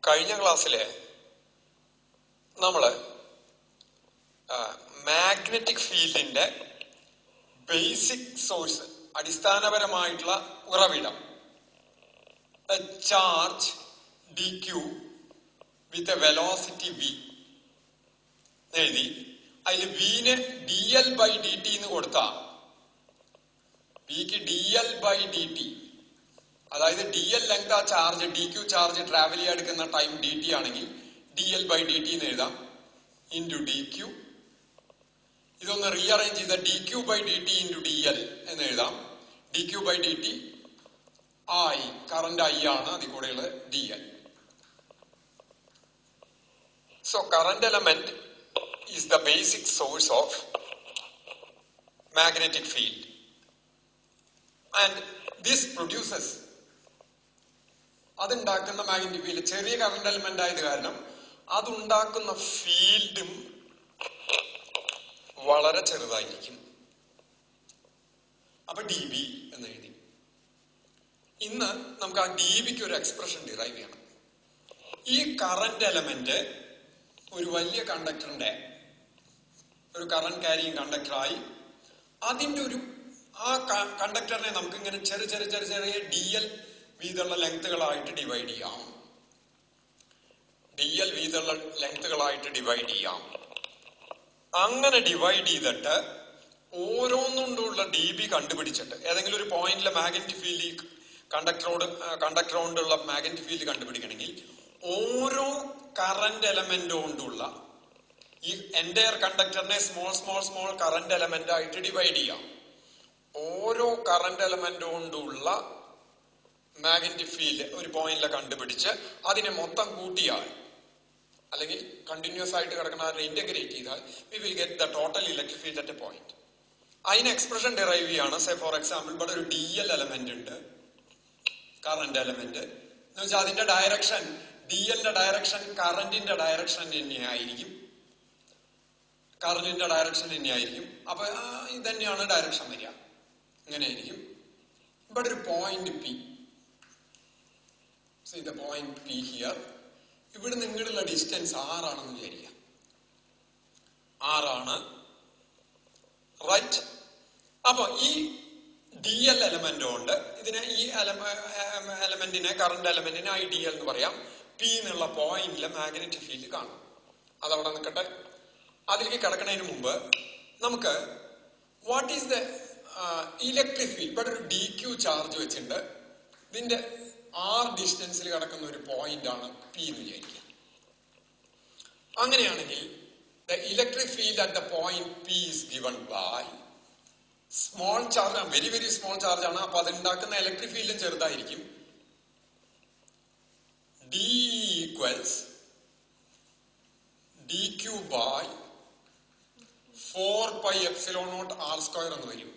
കഴിഞ്ഞ ക്ലാസ്സിലെ നമ്മള് മാഗ്നറ്റിക് ഫീൽഡിന്റെ ബേസിക് സോഴ്സ് അടിസ്ഥാനപരമായിട്ടുള്ള ഉറവിടം charge D Q with a velocity V എഴുതി അതിൽ വിന് D L by D T എന്ന് കൊടുത്താ വിക്ക് D L by D T അതായത് ഡി എൽ ലെങ്ത് ആ charge D Q charge travel ചെയ്യാൻ എടുക്കുന്ന ടൈം ഡി ടി ആണെങ്കിൽ D L by D T എന്ന് എഴുതാം ഇൻറ്റു ഡി ക്യൂ ഇതൊന്ന് റീഅറേഞ്ച് ചെയ്ത D Q by D T into D L എന്ന് എഴുതാം D Q by D T I current I ആണ് അതിൽ കൂടെയുള്ള D L so current element is the basic source of magnetic field and this produces അതുണ്ടാക്കുന്ന magnetic field ചെറിയ current element ആയത് കാരണം അതുണ്ടാക്കുന്ന ഫീൽഡും വളരെ ചെറുതായിരിക്കും അപ്പൊ ഡി ബി എന്ന് എഴുതി ഇന്ന് നമുക്ക് ആ ഡി ബിക്ക് ഒരു എക്സ്പ്രഷൻ ഡിറൈവ് ചെയ്യണം ഈ കറന്റ് എലമെന്റ് ഒരു വലിയ കണ്ടക്ടറിന്റെ ഒരു കറന്റ് ക്യാരിങ് കണ്ടക്ടറായി അതിന്റെ ഒരു ആ കണ്ടക്ടറിനെ നമുക്ക് ഇങ്ങനെ ചെറിയ ചെറിയ ചെറിയ ചെറിയ ഡി എൽ വീതമുള്ള ലെങ്ത്തുകളായിട്ട് ഡിവൈഡ് ചെയ്യാം ഡി എൽ വീതമുള്ള ലെങ്ത്തുകളായിട്ട് ഡിവൈഡ് ചെയ്യാം അങ്ങനെ ഡിവൈഡ് ചെയ്തിട്ട് ഓരോന്നുകൊണ്ടുള്ള ഡി ബി കണ്ടുപിടിച്ചിട്ട് ഏതെങ്കിലും ഒരു പോയിന്റിലെ മാഗ്നറ്റിക് ഫീൽഡ് കണ്ടക്ടറോട് കണ്ടക്ടറോണ്ടുള്ള മാഗ്നറ്റിക് ഫീൽഡ് കണ്ടുപിടിക്കണമെങ്കിൽ ഓരോ കറന്റ് എലമെന്റ് കൊണ്ടുള്ള ഈ എൻറ്റയർ കണ്ടക്ടറിനെ small small small current element ആയിട്ട് ഡിവൈഡ് ചെയ്യാം ഓരോ കറന്റ് എലമെന്റ് കൊണ്ടുള്ള മാഗ്നറ്റിക് ഫീൽഡ് ഒരു പോയിന്റിലെ കണ്ടുപിടിച്ച് അതിനെ മൊത്തം കൂട്ടിയാൽ അല്ലെങ്കിൽ കണ്ടിന്യൂസ് ആയിട്ട് കിടക്കുന്ന അതിനെ ഇന്റഗ്രേറ്റ് ചെയ്താൽ we will get the total electric field at a point അതിന് എക്സ്പ്രഷൻ ഡിറൈവ് ചെയ്യാണ് സേ ഫോർ എക്സാമ്പിൾ ഇവിടെ ഒരു ഡി എൽ എലമെന്റ് ഉണ്ട് കറന്റ് എലമെന്റ് എന്ന് വെച്ചാൽ അതിന്റെ ഡയറക്ഷൻ ഡി എല്ലിന്റെ ഡയറക്ഷൻ കറന്റിന്റെ ഡയറക്ഷൻ തന്നെയായിരിക്കും കറന്റിന്റെ ഡയറക്ഷൻ തന്നെയായിരിക്കും അപ്പൊ ഇത് തന്നെയാണ് ഡയറക്ഷൻ വരിക ഇങ്ങനെയായിരിക്കും ഇവിടെ ഒരു point P see the point P here ഇവിടെ നിങ്ങളുള്ള ഡിസ്റ്റൻസ് ആറാണെന്ന് വിചാരിക്കാം ആറാണ് റൈറ്റ് അപ്പൊ ഈ ഡി എൽ എലമെന്റ് കൊണ്ട് ഇതിനെ ഈ എലമെന്റിനെ കറണ്ട് എലമെന്റിനെ ഐ ഡി എൽ എന്ന് പറയാം പി എന്നുള്ള പോയിന്റിലെ മാഗ്നറ്റിക് ഫീൽഡ് കാണും അതവിടെ നിൽക്കട്ടെ അതിലേക്ക് കിടക്കുന്നതിന് മുമ്പ് നമുക്ക് what is the electric field ഇവിടെ ഒരു ഡി ക്യൂ ചാർജ് വെച്ചിട്ടുണ്ട് ഇതിന്റെ ആർ ഡിസ്റ്റൻസിൽ കിടക്കുന്ന ഒരു പോയിന്റ് ആണ് പി എന്ന് വിചാരിക്കുക അങ്ങനെയാണെങ്കിൽ the electric field at the point P is given by small charge very very small charge ആണ് അപ്പൊ അതുണ്ടാക്കുന്ന ഇലക്ട്രിക് ഫീൽഡും ചെറുതായിരിക്കും D equals D Q by four pi epsilon nought R square എന്ന് വരും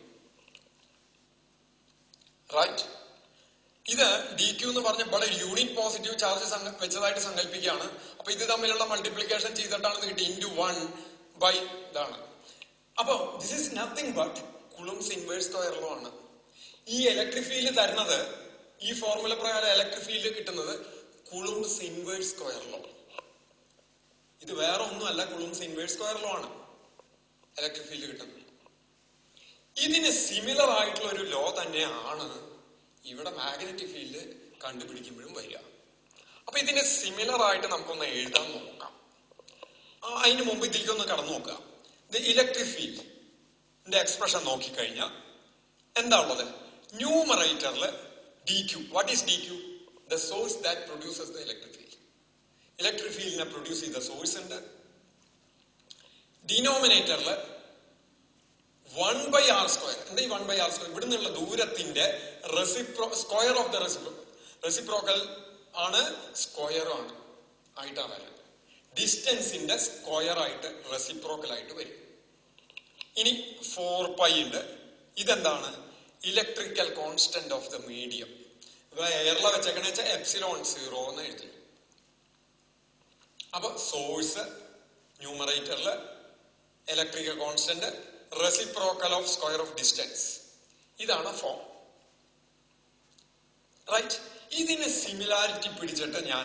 റൈറ്റ് ഇത് ഡി ക്യൂ എന്ന് പറഞ്ഞ ഇവിടെ യൂണിറ്റ് പോസിറ്റീവ് ചാർജ് വെച്ചതായിട്ട് സങ്കല്പിക്കുകയാണ് അപ്പൊ ഇത് തമ്മിലുള്ള മൾട്ടിപ്ലിക്കേഷൻ ചെയ്തിട്ടാണ് ഇത് കിട്ടി ഇൻറ്റു വൺ ബൈ ഇതാണ് അപ്പൊ this is nothing but Coulomb's inverse square law ആണ് ഈ ഇലക്ട്രിക് ഫീൽഡ് തരുന്നത് ഈ ഫോർമുല പ്രകാരം ഇലക്ട്രിക് ഫീൽഡ് കിട്ടുന്നത് കുളുംസ് ഇൻവേഴ്സ് സ്ക്വയർ ലോ ഇത് വേറെ ഒന്നുമല്ല കുളുംസ് ഇൻവേഴ്സ് സ്ക്വയർ ലോ ആണ് ഇലക്ട്രിക് ഫീൽഡ് കിട്ടുന്നത് ഇതിന് സിമിലർ ആയിട്ടുള്ള ഒരു ലോ തന്നെയാണ് ഇവിടെ മാഗ്നറ്റിക് ഫീൽഡ് കണ്ടുപിടിക്കുമ്പോഴും വരിക അപ്പൊ ഇതിന് സിമിലർ ആയിട്ട് നമുക്കൊന്ന് എഴുതാൻ നോക്കാം അതിന് മുമ്പ് ഇതിലേക്കൊന്ന് കടന്നു നോക്കുക ഇത് ഇലക്ട്രിക് ഫീൽഡിന്റെ എക്സ്പ്രഷൻ നോക്കിക്കഴിഞ്ഞാൽ എന്താ ഉള്ളത് ന്യൂമറേറ്ററിൽ D Q what is D Q the source that produces the electric field electric ഫീൽഡിനെ പ്രൊഡ്യൂസ് ചെയ്ത സോഴ്സ് ഉണ്ട് ഡിനോമിനേറ്ററിൽ വൺ ബൈ ആർ സ്ക്വയർ എന്താ ഈ വൺ ബൈ ആർ സ്ക്വയർ ഇവിടെ നിന്നുള്ള ദൂരത്തിന്റെ റെസിപ്രോ സ്ക്വയർ ഓഫ് ദ റെസിപ്രോ റെസിപ്രോക്കൽ ആണ് സ്ക്വയർ ആണ് ആയിട്ടാണ് വരുന്നത് ഡിസ്റ്റൻസിന്റെ സ്ക്വയർ ആയിട്ട് റെസിപ്രോക്കൽ ആയിട്ട് വരും ഇനി ഫോർ പൈ ഉണ്ട് ഇതെന്താണ് electrical constant of the medium എയറിലെ വെച്ചേക്കണ വെച്ചാൽ എപ്സിലോൺ സീറോ എന്ന് എഴുതി അപ്പൊ സോഴ്സ് ന്യൂമറേറ്ററിൽ electrical constant reciprocal of square of distance ഇതാണ് ഫോം റൈറ്റ് ഇതിന് സിമിലാരിറ്റി പിടിച്ചിട്ട് ഞാൻ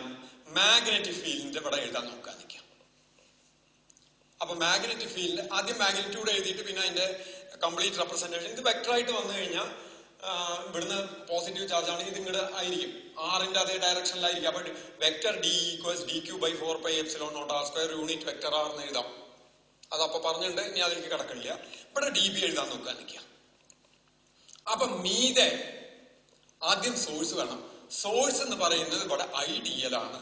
മാഗ്നറ്റിക് ഫീൽഡിന്റെ ഇവിടെ എഴുതാൻ നോക്കാൻ നിൽക്കാം അപ്പൊ മാഗ്നറ്റിക് ഫീൽഡ് ആദ്യം മാഗ്നറ്റ്യൂഡ് എഴുതിയിട്ട് പിന്നെ അതിന്റെ കംപ്ലീറ്റ് റെപ്രസെന്റേഷൻ ഇത് വെക്ടറായിട്ട് വന്നു കഴിഞ്ഞാൽ ഇവിടുന്ന് പോസിറ്റീവ് ചാർജ് ആണെങ്കിൽ ഇത് ഇങ്ങോട്ട് ആയിരിക്കും ആറിന്റെ അതേ ഡയറക്ഷനിലായിരിക്കും അപ്പൊ vector D equals D Q by four pi epsilon nought R square unit vector R എന്ന് എഴുതാം അതപ്പൊ പറഞ്ഞിട്ടുണ്ട് ഇനി അതിലേക്ക് കിടക്കണില്ല ഇവിടെ ഡി ബി എഴുതാൻ നോക്കാൻ നിൽക്കാം അപ്പൊ മീതെ ആദ്യം സോഴ്സ് വേണം സോഴ്സ് എന്ന് പറയുന്നത് ഇവിടെ ഐഡിയൽ ആണ്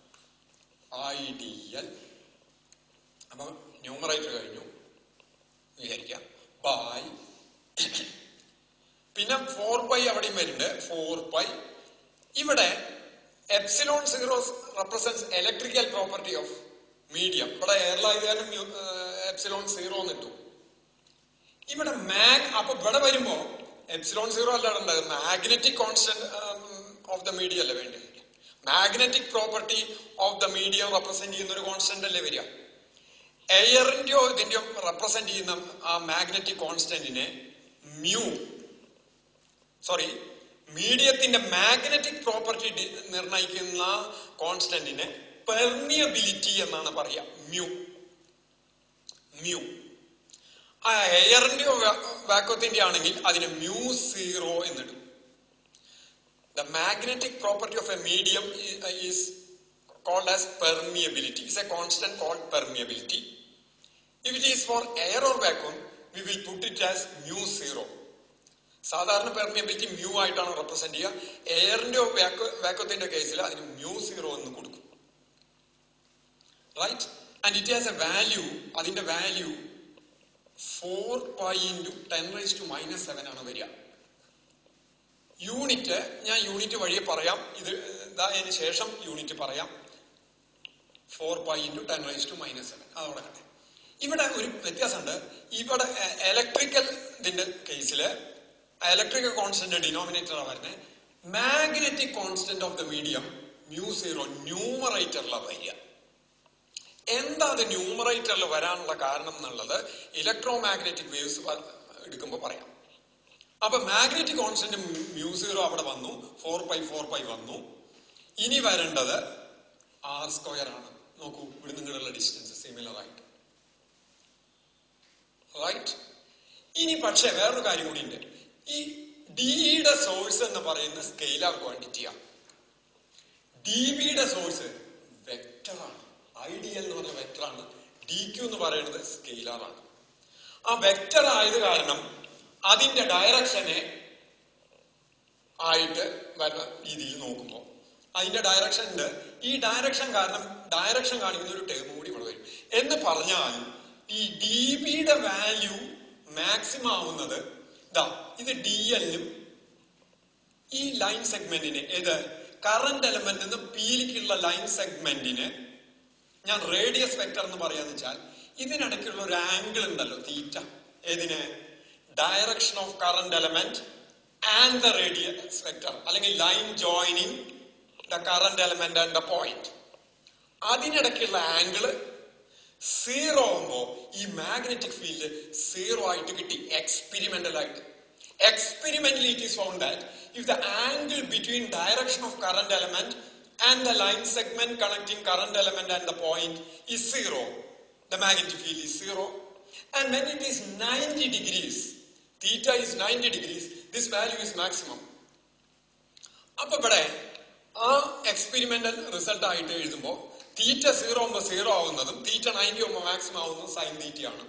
ഐഡിയൽ അപ്പൊ ന്യൂമറേറ്റർ കഴിഞ്ഞു വിചാരിക്കാം ബൈ പിന്നെ ഫോർ പൈ അവിടെയും വരുന്നുണ്ട് ഫോർ പൈ ഇവിടെ epsilon zero represent electrical property of medium ഇവിടെ എയർലൈനും എപ്സിലോൺ സീറോ കിട്ടും ഇവിടെ മാഗ് അപ്പൊ ഇവിടെ വരുമ്പോ എപ്സിലോൺ സീറോ അല്ല ഉണ്ടായത് magnetic constant of the medium അല്ലേ വേണ്ടി magnetic property of the medium represent ചെയ്യുന്ന ഒരു കോൺസ്റ്റന്റ് അല്ലേ വരിക എയറിന്റെയോ ഇതിന്റെയോ റെപ്രസെന്റ് ചെയ്യുന്ന ആ മാഗ്നറ്റിക് കോൺസ്റ്റന്റിനെ മ്യൂ സോറി മീഡിയത്തിന്റെ മാഗ്നറ്റിക് പ്രോപ്പർട്ടി നിർണയിക്കുന്ന കോൺസ്റ്റന്റിനെ പെർമിയബിലിറ്റി എന്നാണ് പറയാ മ്യൂ മ്യൂ ആ എയറിന്റെയോ വാക്വത്തിന്റെ ആണെങ്കിൽ അതിന് മ്യൂ സീറോ എന്നിടും the magnetic property of a medium is called as permeability. It's a constant called permeability. If it is for air or vacuum, we will put it as mu zero. സാധാരണ permeability mu ആയിട്ടാണ് represent ചെയ്യുക എയറിന്റെ വാക്വത്തിന്റെ കേസിൽ അതിന് mu zero എന്ന് കൊടുക്കും right and it has a value അതിന്റെ value four pi into ten raise to minus seven ആണ് വരിക യൂണിറ്റ് ഞാൻ യൂണിറ്റ് വഴിയെ പറയാം ഇത് ഇതായതിനു ശേഷം യൂണിറ്റ് പറയാം four pi into ten raise to minus seven അതവിടെ കട്ടെ ഇവിടെ ഒരു വ്യത്യാസമുണ്ട് ഇവിടെ ഇലക്ട്രിക്കൽ ഇതിന്റെ കേസിൽ ഇലക്ട്രിക്കൽ കോൺസ്റ്റന്റ് ഡിനോമിനേറ്ററാണ് വരുന്നത് magnetic constant of the medium mu zero ന്യൂമറേറ്ററിലാണ് വരിക എന്താ അത് ന്യൂമറേറ്ററിൽ വരാനുള്ള കാരണം എന്നുള്ളത് ഇലക്ട്രോ മാഗ്നറ്റിക് വേവ്സ് എടുക്കുമ്പോൾ പറയാം അപ്പൊ മാഗ്നറ്റിക് കോൺസ്റ്റന്റ് മ്യൂ സീറോ അവിടെ വന്നു ഫോർ പൈ ഫോർ പൈ വന്നു ഇനി വരേണ്ടത് ആർ സ്ക്വയർ ആണ് നോക്കൂ ഇവിടെ നിങ്ങളുള്ള ഡിസ്റ്റൻസ് സിമിലർ ആയിട്ട് റൈറ്റ് ഇനി പക്ഷേ വേറൊരു കാര്യം കൂടി ഉണ്ട് ഈ ഡിയുടെ സോഴ്സ് എന്ന് പറയുന്ന സ്കെയിലാർ ക്വാണ്ടിറ്റിയാണ് ഡി ബിയുടെ സോഴ്സ് വെക്ടറാണ് ഐഡിയൽ എന്ന് പറഞ്ഞ വെക്ടറാണ് ഡി ക്യു എന്ന് പറയുന്നത് സ്കെയിലാർ ആണ് ആ വെക്ടർ ആയത് കാരണം അതിന്റെ ഡയറക്ഷനെ ആയിട്ട് വരുന്ന രീതിയിൽ നോക്കുമ്പോൾ അതിന്റെ ഡയറക്ഷൻ ഉണ്ട് ഈ ഡയറക്ഷൻ കാരണം ഡയറക്ഷൻ കാണിക്കുന്ന ഒരു ടേം കൂടി ഇവിടെ വരും എന്ന് പറഞ്ഞാൽ ഈ ഡി ബിയുടെ വാല്യൂ മാക്സിമം ആവുന്നത് ഇതാ ഇത് ഡി എല്ലും ഈ ലൈൻ സെഗ്മെന്റിന് ഏത് കറന്റ് എലമെന്റ് നിന്ന് പീലിക്കുള്ള ലൈൻ സെഗ്മെന്റിന് ഞാൻ റേഡിയസ് വെക്ടർ എന്ന് പറയാന്ന് വെച്ചാൽ ഇതിനിടയ്ക്കുള്ള ഒരു ആംഗിൾ ഉണ്ടല്ലോ തീറ്റ ഏതിന് direction of current element and the radius vector അല്ലെങ്കിൽ line joining the current element and the point അതിനിടയ്ക്കുള്ള ആംഗിള് സീറോ ആകുമ്പോ ഈ മാഗ്നറ്റിക് ഫീൽഡ് സീറോ ആയിട്ട് കിട്ടി എക്സ്പെരിമെന്റൽ ആയിട്ട് experimentally it is found that if the angle between direction of current element and the line segment connecting current element and the point is zero. The magnetic field is zero. And when it is 90 degrees, theta is 90 degrees, this value is maximum. അപ്പൊ ഇവിടെ ആ experimental result ആയിട്ട് എഴുതുമ്പോൾ theta zero ആകുമ്പോൾ zero ആവുന്നതും theta ninety ആകുമ്പോൾ maximum ആവുന്നതും sine തീറ്റയാണ്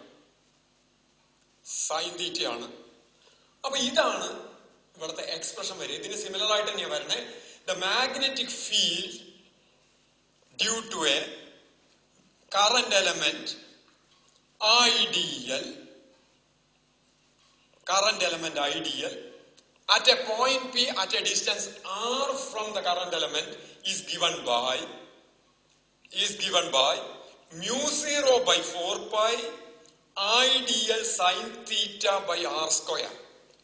സൈൻ തീറ്റയാണ് അപ്പൊ ഇതാണ് ഇവിടുത്തെ എക്സ്പ്രഷൻ വരെ ഇതിന് സിമിലർ ആയിട്ട് തന്നെയാണ് വരണേ the magnetic field due to a current element ideal current element ideal at a point p at a distance r from the current element is given by is given by mu 0 by 4 pi ideal sine theta by r square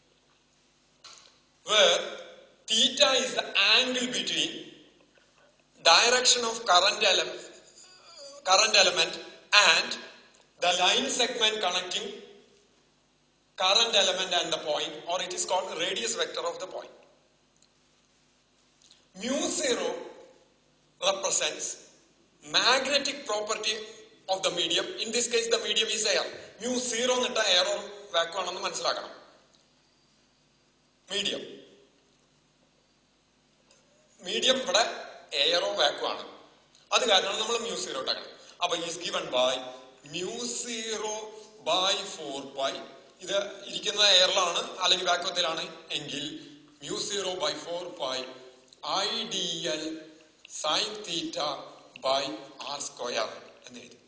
where theta is the angle between direction of current element, current element and the line segment connecting current element and the point or it is called radius vector of the point. Mu 0 represents magnetic property of the medium. In this case, the medium is air. mu zero എന്നിട്ട എയറോ vacuum ആണെന്ന് മനസ്സിലാക്കണം medium medium ഇവിടെ എയറോ vacuum ആണ് അത് കാരണമാണ് നമ്മൾ മ്യൂ സീറോ ഇട്ടാക്കണം അപ്പൊ is given by mu zero by four pi ഇത് ഇരിക്കുന്ന എയറിലാണ് അല്ലെങ്കിൽ വാക്വത്തിലാണ് എങ്കിൽ mu zero by four pi I D L sine theta by R square എന്ന് എഴുതി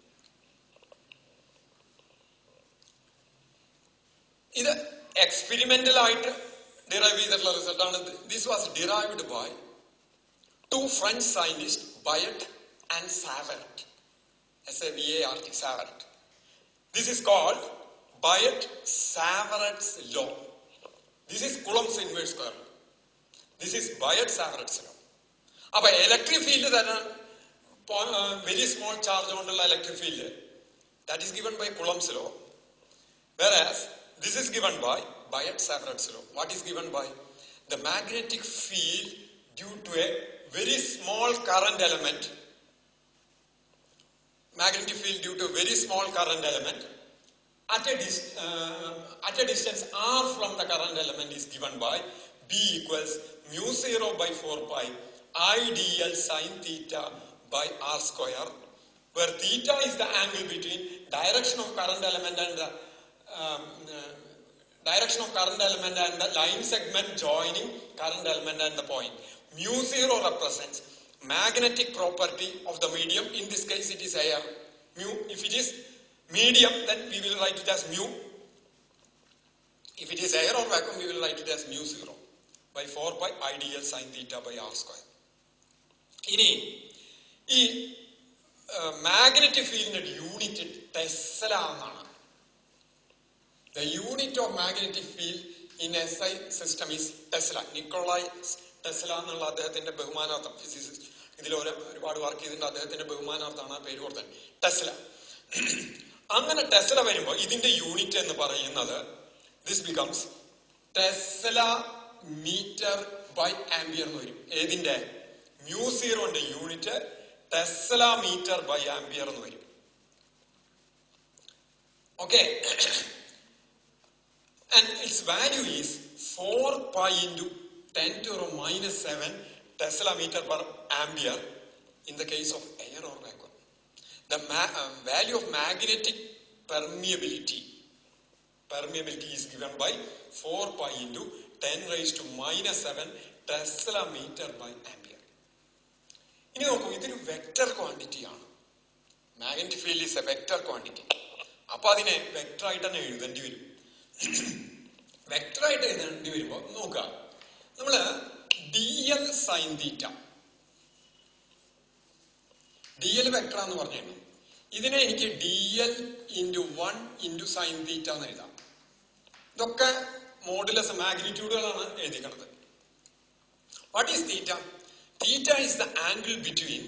ഇത് എക്സ്പെരിമെന്റൽ ആയിട്ട് ഡിറൈവ് ചെയ്തിട്ടുള്ള റിസൾട്ട് ആണ് this was derived by two French scientist Biot and Savart S A V A R T Savart this is called Biot Savart's law this is Coulomb's inverse square this is Biot Savart's law അപ്പൊ electric field തന്നെ very small charge കൊണ്ടുള്ള electric field that is given by Coulomb's law Whereas this is given by Biot-Savart's law. What is given by? The magnetic field due to a very small current element. Magnetic field due to a very small current element at a, dis- uh, at a distance r from the current element is given by B equals mu 0 by 4 pi I dl sin theta by r square where theta is the angle between direction of current element and the um, uh, direction of current element and the line segment joining current element and the point. Mu 0 represents magnetic property of the medium. In this case, it is air. Mu, if it is medium, then we will write it as mu. If it is air or vacuum, we will write it as mu 0 by 4 pi ideal sin theta by r square. ഇനി ഈ magnetic ഫീൽഡിന്റെ unit tesla എന്നാണ് The unit of magnetic field in SI system is Tesla. Nikola Tesla എന്നുള്ള അദ്ദേഹത്തിന്റെ ബഹുമാനാർത്ഥം physicist ഇതിൽ ഒരു ഒരുപാട് work ചെയ്തിട്ടുണ്ട് അദ്ദേഹത്തിന്റെ ബഹുമാനാർത്ഥമാണ് ആ പേര് കൊടുത്തത് ടെസ്ല അങ്ങനെ ടെസ്ല വരുമ്പോൾ ഇതിന്റെ യൂണിറ്റ് എന്ന് പറയുന്നത് this becomes tesla metre by ampere എന്ന് വരും ഏതിന്റെ മ്യൂ സീറോന്റെ unit tesla metre by ampere എന്ന് വരും okay and its value is 4 pi into 10 to the minus 7 Tesla meter per ampere in the case of air or vacuum. The ma- uh, value of magnetic permeability permeability is given by 4 pi into 10 raised to minus 7 Tesla meter by ampere. ഇനി നോക്കൂ ഇതൊരു vector quantity ആണ് magnetic field is a vector quantity അപ്പൊ അതിനെ vector ആയിട്ട് തന്നെ എഴുതേണ്ടി വരും വെക്ടറായിട്ട് എഴുതേണ്ടി വരുമ്പോ നോക്കുക നമ്മള് D L sine theta D L vector എന്ന് പറഞ്ഞു ഇതിനെ എനിക്ക് D L into one into sine theta എന്ന് എഴുതാം ഇതൊക്കെ മോഡുലസ് മാഗ്നിറ്റ്യൂഡുകളാണ് എഴുതിക്കണത് what is theta theta is the angle between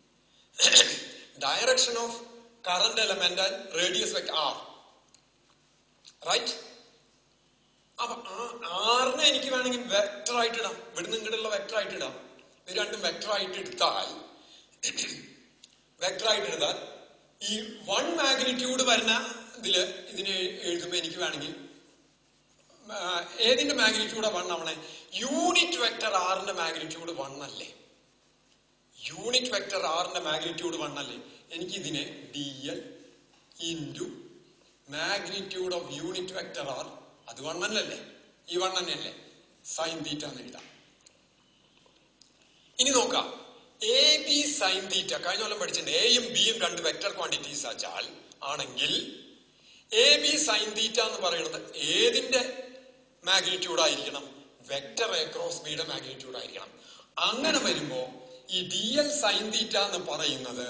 direction of current element and radius vector R right അപ്പൊ ആ ആറിനെ എനിക്ക് വേണമെങ്കിൽ വെക്ടർ ആയിട്ട് ഇടാം ഇവിടുന്ന് ഇങ്ങോട്ടുള്ള വെക്ടർ ആയിട്ട് ഇടാം ഇത് രണ്ടും വെക്ടർ ആയിട്ട് എടുത്താൽ വെക്ടർ ആയിട്ട് എടുത്താൽ ഈ വൺ മാഗ്നിറ്റ്യൂഡ് വരുന്ന ഇതില് ഇതിനെ എഴുതുമ്പോ എനിക്ക് വേണമെങ്കിൽ ആ, ഏതിന്റെ മാഗ്നിറ്റ്യൂഡ് വൺ ആവണേ യൂണിറ്റ് വെക്ടർ ആറിന്റെ മാഗ്നിറ്റ്യൂഡ് വൺ അല്ലേ യൂണിറ്റ് വെക്ടർ ആറിന്റെ മാഗ്നിറ്റ്യൂഡ് വൺ അല്ലേ എനിക്ക് ഇതിനെ D L into magnitude of unit vector R അത് വൺ അല്ലല്ലേ ഈ വൺ തന്നെയല്ലേ സൈൻ തീറ്റ എന്ന് എഴുതാം ഇനി നോക്കാം എ ബി സൈൻ തീറ്റ കഴിഞ്ഞ കൊല്ലം പഠിച്ചിട്ടുണ്ട് എയും ബിയും രണ്ട് വെക്ടർ ക്വാണ്ടിറ്റീസ് ആച്ചാൽ ആണെങ്കിൽ എ ബി സൈൻ തീറ്റ എന്ന് പറയുന്നത് ഏതിന്റെ മാഗ്നിറ്റ്യൂഡ് ആയിരിക്കണം വെക്ടർ എ ക്രോസ് ബിയുടെ മാഗ്നിറ്റ്യൂഡ് ആയിരിക്കണം അങ്ങനെ വരുമ്പോ ഈ ഡി എൽ സൈൻ തീറ്റ എന്ന് പറയുന്നത്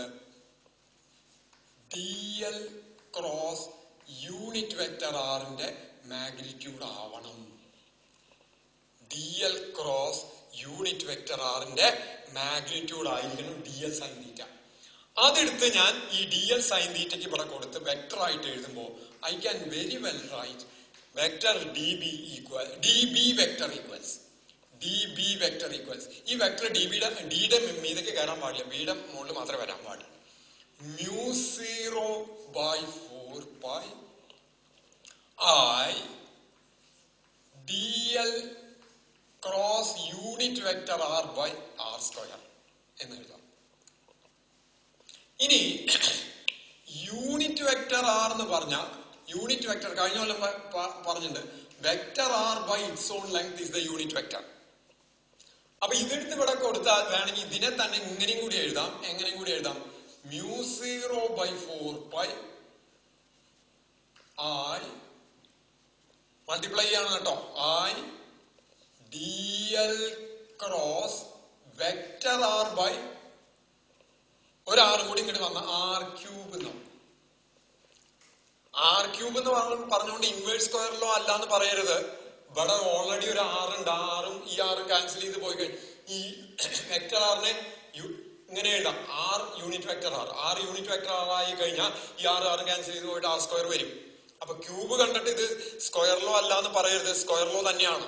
D L cross unit vector ആറിന്റെ മാഗ്നിറ്റ്യൂഡ് ആവണം D L cross unit vector ആറിന്റെ മാഗ്നിറ്റ്യൂഡ് ആയിരിക്കണം ഡി എൽ സൈൻ തീറ്റ അതെടുത്ത് ഞാൻ ഈ ഡി എൽ സൈൻ തീറ്റയ്ക്ക് ഇവിടെ കൊടുത്ത് വെക്ടർ ആയിട്ട് എഴുതുമ്പോൾ I can very well write vector D B equal D B vector equals D B vector equals ഈ വെക്ടർ ഡി ബിയുടെ ഡിയുടെ മീതക്ക് കയറാൻ പാടില്ല ബിയുടെ മുകളിൽ മാത്രമേ വരാൻ പാടില്ല mu zero by four pi I D L cross unit vector R by R square എന്ന് എഴുതാം ഇനി യൂണിറ്റ് വെക്ടർ ആർ എന്ന് പറഞ്ഞ യൂണിറ്റ് വെക്ടർ കഴിഞ്ഞ കൊല്ലം പ- പ- പറഞ്ഞിട്ടുണ്ട് vector R by its own length is the unit vector അപ്പൊ ഇതെടുത്ത് ഇവിടെ കൊടുത്താൽ വേണമെങ്കിൽ ഇതിനെ തന്നെ ഇങ്ങനെയും കൂടി എഴുതാം എങ്ങനെയും കൂടി എഴുതാം mu zero by four pi I multiply ചെയ്യാണ് കേട്ടോ I D L cross vector R by ഒരാർ കൂടി ഇങ്ങോട്ട് വന്ന ആർ ക്യൂബ് എന്നാവും ആർ ക്യൂബ് എന്ന് പറഞ്ഞ- പറഞ്ഞുകൊണ്ട് ഇൻവേഴ്സ് സ്ക്വയറിലോ അല്ല എന്ന് പറയരുത് ഇവിടെ ഓൾറെഡി ഒരു ആറുണ്ട് ആറും ഈ ആറും ക്യാൻസൽ ചെയ്ത് പോയി കഴിഞ്ഞു ഈ വെക്ടർ ആറിനെ യു- ഇങ്ങനെ എഴുതാം R unit vector R R unit vector R ആയി കഴിഞ്ഞാൽ ഈ ആറ് ആറും ക്യാൻസൽ ചെയ്ത് പോയിട്ട് ആർ സ്ക്വയർ വരും അപ്പൊ ക്യൂബ് കണ്ടിട്ട് ഇത് സ്ക്വയറിലോ അല്ല എന്ന് പറയരുത് സ്ക്വയറിലോ തന്നെയാണ്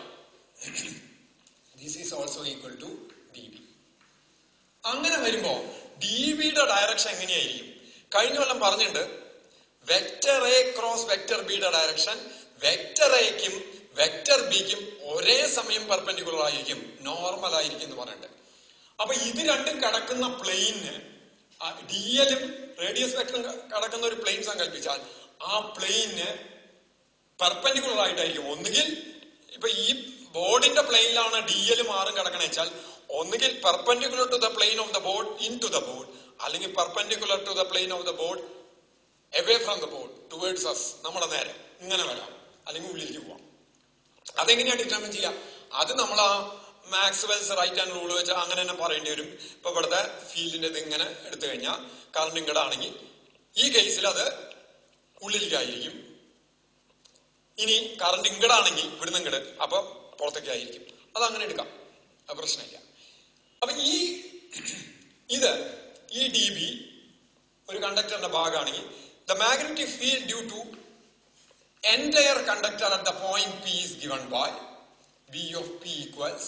this is also equal to D B അങ്ങനെ വരുമ്പോ ഡി ബിയുടെ ഡയറക്ഷൻ എങ്ങനെയായിരിക്കും കഴിഞ്ഞ കൊല്ലം പറഞ്ഞിട്ടുണ്ട് വെക്ടർ എ ക്രോസ് വെക്ടർ ബിയുടെ ഡയറക്ഷൻ വെക്ടർ എക്കും വെക്ടർ ബിക്കും ഒരേ സമയം പെർപെൻഡിക്കുലർ ആയിരിക്കും നോർമൽ ആയിരിക്കും എന്ന് പറഞ്ഞിട്ടുണ്ട് അപ്പൊ ഇത് രണ്ടും കടക്കുന്ന പ്ലെയിന് ഡി എല്ലും റേഡിയസ് വെക്ടറും കടക്കുന്ന ഒരു പ്ലെയിൻ സങ്കല്പിച്ചാൽ ആ പ്ലെയിന് പെർപെൻഡിക്കുലർ ആയിട്ടായിരിക്കും ഒന്നുകിൽ ഇപ്പൊ ഈ ബോർഡിന്റെ പ്ലെയിനിലാണ് ഡി എല്ലും ആറും കിടക്കണ വെച്ചാൽ ഒന്നുകിൽ perpendicular to the plane of the board into the board അല്ലെങ്കിൽ perpendicular to the plane of the board away from the board towards us നമ്മുടെ നേരെ ഇങ്ങനെ വരാം അല്ലെങ്കിൽ ഉള്ളിലേക്ക് പോവാം അതെങ്ങനെയാണ് ഡിറ്റർമിൻ ചെയ്യാം അത് നമ്മൾ ആ മാക്സ്വെൽസ് റൈറ്റ് ഹാൻഡ് റൂൾ വെച്ച് അങ്ങനെ തന്നെ പറയേണ്ടി വരും ഇപ്പൊ ഇവിടുത്തെ ഫീൽഡിന്റെ ഇത് ഇങ്ങനെ എടുത്തു കഴിഞ്ഞാൽ കറണ്ട് ഇങ്ങടാണെങ്കിൽ ഈ കേസിൽ അത് ഉള്ളിലേക്കായിരിക്കും ഇനി കറണ്ട് ഇങ്ങടാണെങ്കിൽ ഇവിടുന്ന് ഇങ്ങട് അപ്പൊ പുറത്തേക്കായിരിക്കും അത് അങ്ങനെ എടുക്കാം അത് പ്രശ്നമില്ല അപ്പൊ ഈ ഇത് ഈ ഡി ബി ഒരു കണ്ടക്ടറിന്റെ ഭാഗമാണെങ്കിൽ the magnetic field due to entire conductor at the point P is given by B of P equals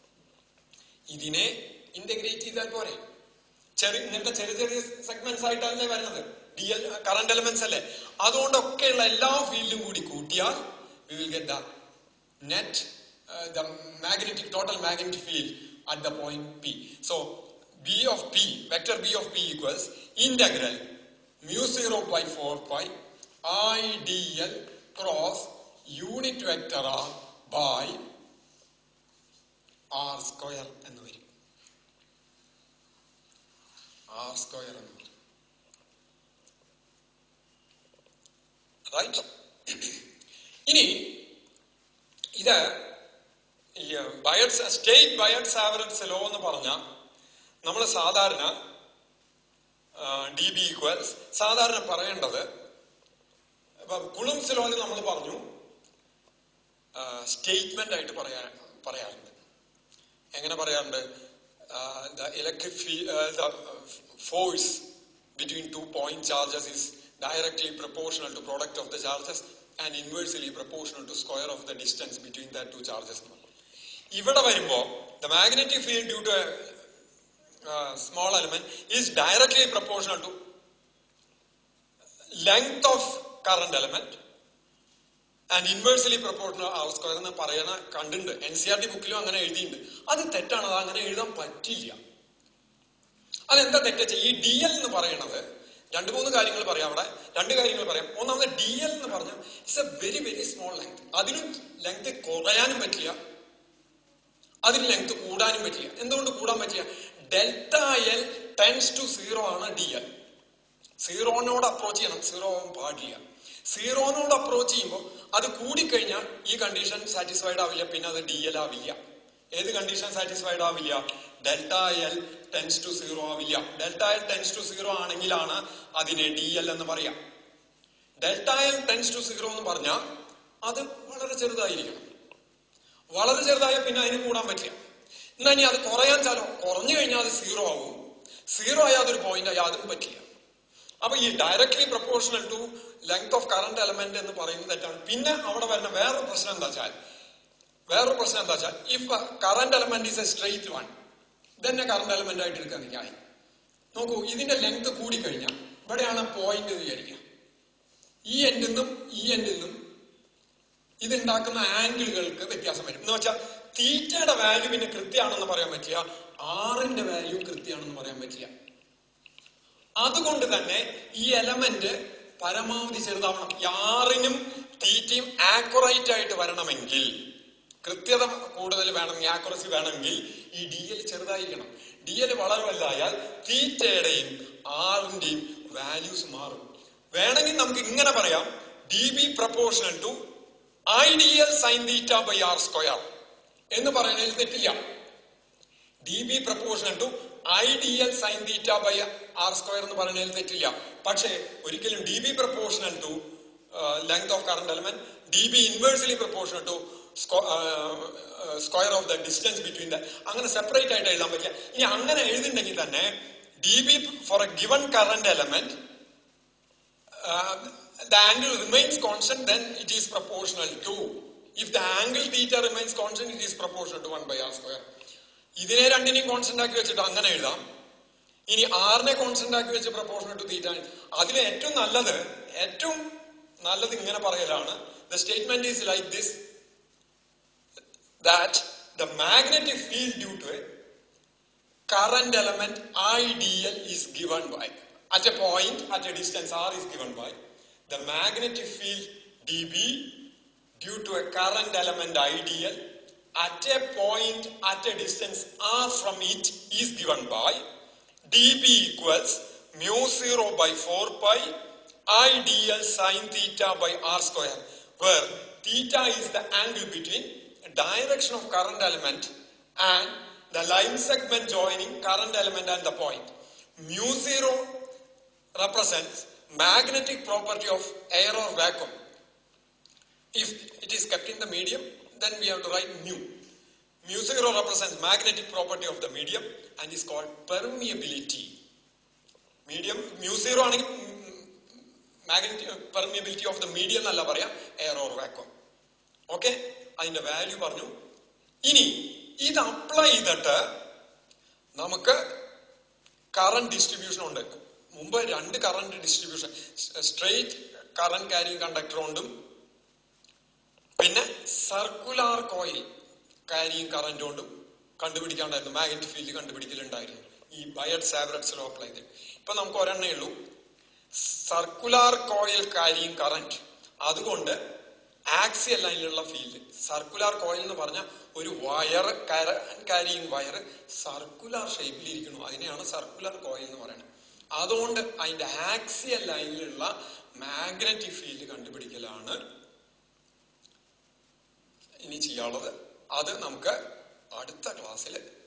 ഇതിനെ ഇന്റഗ്രേറ്റ് ചെയ്താൽ പോരെ ചെറിയ ഇങ്ങനത്തെ ചെറിയ ചെറിയ സെഗ്മെന്റ്സ് ആയിട്ടല്ലേ വരുന്നത് ഡി എൽ കറണ്ട് എലമെന്റ്സ് അല്ലേ അതുകൊണ്ടൊക്കെയുള്ള എല്ലാ ഫീൽഡും കൂടി കൂട്ടിയാൽ we will get the net the magnetic total magnetic field at the point P so B of P vector B of P equals integral mu 0 by 4 pi i dl cross unit vector r by r square എന്ന് വരും r square എന്ന് വരും right ഇനി ഇത് ഈ Biot's state Biot's average law എന്ന് പറഞ്ഞ നമ്മൾ സാധാരണ ഡി ബി ഈക്വൽസ് സാധാരണ പറയേണ്ടത് ഇപ്പൊ കുളുംസ് ലോയിൽ നമ്മൾ പറഞ്ഞു സ്റ്റേറ്റ്മെന്റ് ആയിട്ട് പറയാ പറയാറുണ്ട് എങ്ങനെ പറയാറുണ്ട് the electric the force between two point charges is directly proportional to product of the charges and inversely proportional to square of the distance between the two charges ഇവിടെ വരുമ്പോ the magnetic field due to uh, small element is directly proportional to length of current element and inversely proportional R square എന്ന് പറയണ കണ്ടിട്ടുണ്ട് N C R T ബുക്കിലും അങ്ങനെ എഴുതിയിട്ടുണ്ട് അത് തെറ്റാണ് അത് അങ്ങനെ എഴുതാൻ പറ്റില്ല അതെന്താ തെറ്റ ഈ ഡി എൽ എന്ന് പറയണത് രണ്ട് മൂന്ന് കാര്യങ്ങൾ പറയാം അവിടെ രണ്ട് കാര്യങ്ങൾ പറയാം ഒന്നാമത് ഡി എൽ എന്ന് പറഞ്ഞാൽ it's a very very small length അതിനും ലെങ്ത് കുറയാനും പറ്റില്ല അതിന് ലെങ്ത് കൂടാനും പറ്റില്ല എന്തുകൊണ്ട് കൂടാൻ പറ്റില്ല delta L tends to zero ആണ് ഡി എൽ സീറോനോട് അപ്രോച്ച് ചെയ്യണം സീറോ ആവാൻ പാടില്ല സീറോനോട് അപ്രോച്ച് ചെയ്യുമ്പോൾ അത് കൂടിക്കഴിഞ്ഞാൽ ഈ കണ്ടീഷൻ സാറ്റിസ്ഫൈഡ് ആവില്ല പിന്നെ അത് ഡി എൽ ആവില്ല ഏത് കണ്ടീഷൻ സാറ്റിസ്ഫൈഡ് ആവില്ല delta L tends to zero ആവില്ല delta L tends to zero ആണെങ്കിലാണ് അതിനെ ഡി എൽ എന്ന് പറയാം delta L tends to zero എന്ന് പറഞ്ഞാൽ അത് വളരെ ചെറുതായിരിക്കണം വളരെ ചെറുതായ പിന്നെ അതിന് കൂടാൻ പറ്റില്ല എന്നാ ഇനി അത് കുറയാൻ ചാലോ കുറഞ്ഞു കഴിഞ്ഞാൽ അത് സീറോ ആവും സീറോ ആയാൽ അതൊരു പോയിന്റ് ആയി അതും പറ്റില്ല അപ്പൊ ഈ directly proportional to length of current element എന്ന് പറയുന്നത് തെറ്റാണ് പിന്നെ അവിടെ വരുന്ന വേറെ പ്രശ്നം എന്താ വെച്ചാൽ വേറൊരു പ്രശ്നം എന്താ വെച്ചാൽ if current element is a straight one ഇതന്നെ കറന്റ് എലമെന്റ് ആയിട്ട് എടുക്കാൻ നിൽക്കായി നോക്കൂ ഇതിന്റെ ലെങ്ത് കൂടിക്കഴിഞ്ഞാൽ ഇവിടെയാണ് പോയിന്റ് എന്ന് വിചാരിക്കുക ഈ എൻഡിൽ നിന്നും ഈ എൻഡിൽ നിന്നും ഇതുണ്ടാക്കുന്ന ആംഗിളുകൾക്ക് വ്യത്യാസം വരും എന്ന് വെച്ചാൽ തീറ്റയുടെ വാല്യൂ പിന്നെ കൃത്യമാണെന്ന് പറയാൻ പറ്റില്ല ആറിന്റെ വാല്യൂ കൃത്യമാണെന്ന് പറയാൻ പറ്റില്ല അതുകൊണ്ട് തന്നെ ഈ എലമെന്റ് പരമാവധി ചെറുതാവണം ഈ ആറിനും തീറ്റയും ആക്യുറേറ്റ് ആയിട്ട് വരണമെങ്കിൽ കൃത്യത കൂടുതൽ വേണമെങ്കിൽ ആക്യുറസി വേണമെങ്കിൽ ഈ ഡി എൽ ചെറുതായിരിക്കണം ഡി എൽ വളരെ വലുതായാൽ തീറ്റയുടെയും ആറിന്റെയും വാല്യൂസ് മാറും വേണമെങ്കിൽ നമുക്ക് ഇങ്ങനെ പറയാം D B proportional to I D L sine theta by R square എന്ന് പറയുന്നതിൽ തെറ്റില്ല D B proportional to I D L sine theta by R square എന്ന് പറയുന്നതിൽ തെറ്റില്ല പക്ഷേ ഒരിക്കലും D B proportional to length of current element D B inversely proportional to square of the distance between the അങ്ങനെ separate ആയിട്ട് എഴുതാൻ പറ്റില്ല ഇനി അങ്ങനെ എഴുതുന്നുണ്ടെങ്കിൽ തന്നെ D B for a given current element the angle remains constant, then it is proportional to. If the angle theta remains constant, it is proportional to 1 by r square. ഇതിനെ രണ്ടിനെയും കോൺസ്റ്റന്റ് ആക്കി വെച്ചിട്ട് അങ്ങനെ എഴുതാം ഇനി ആറിനെ കോൺസ്റ്റന്റ് ആക്കി വെച്ച് പ്രപ്പോർഷണൽ ടു തീറ്റ അതിൽ ഏറ്റവും നല്ലത് ഏറ്റവും നല്ലത് ഇങ്ങനെ പറയലാണ് the statement is like this that the magnetic field due to a current element IDL is given by at a point at a distance r is given by the magnetic field dB due to a current element IDL at a point at a distance r from it is given by dB equals mu 0 by 4 pi IDL sine theta by r square where theta is the angle between direction of current element and the line segment joining current element and the point. Mu 0 represents magnetic property of air or vacuum. If it is kept in the medium, then we have to write mu. Mu 0 represents magnetic property of the medium and is called permeability. Medium, mu 0 ആണെങ്കിൽ magnetic permeability of the medium എന്നല്ല പറയാം air or vacuum okay അതിന്റെ value പറഞ്ഞു ഇനി ഇത് apply ചെയ്തിട്ട് നമുക്ക് current distribution ഉണ്ട് മുമ്പ് രണ്ട് current distribution straight current carrying conductor കൊണ്ടും പിന്നെ സർക്കുലാർ കോയിൽ കാരിങ് കറന്റ് കൊണ്ടും കണ്ടുപിടിക്കാണ്ടായിരുന്നു മാഗ്നറ്റിക് ഫീൽഡ് കണ്ടുപിടിക്കലുണ്ടായിരുന്നു ഈ ബയഡ് സാവററ്റ്സിലോ അപ്ലൈ ചെയ്ത് ഇപ്പൊ നമുക്ക് ഒരെണ്ണേ ഉള്ളൂ സർക്കുലാർ കോയിൽ കാരിങ് കറന്റ് അതുകൊണ്ട് ആക്സിയൽ ലൈനിലുള്ള ഫീൽഡ് സർക്കുലാർ കോയിൽ എന്ന് പറഞ്ഞ ഒരു വയർ കാരിയും വയർ സർക്കുലാർ ഷേപ്പിൽ ഇരിക്കുന്നു അതിനെയാണ് സർക്കുലർ കോയിൽ എന്ന് പറയുന്നത് അതുകൊണ്ട് അതിന്റെ ആക്സിയൽ ലൈനിലുള്ള മാഗ്നറ്റിക് ഫീൽഡ് കണ്ടുപിടിക്കലാണ് ഇനി ചെയ്യാനുള്ളത് അത് നമുക്ക് അടുത്ത ക്ലാസ്സിൽ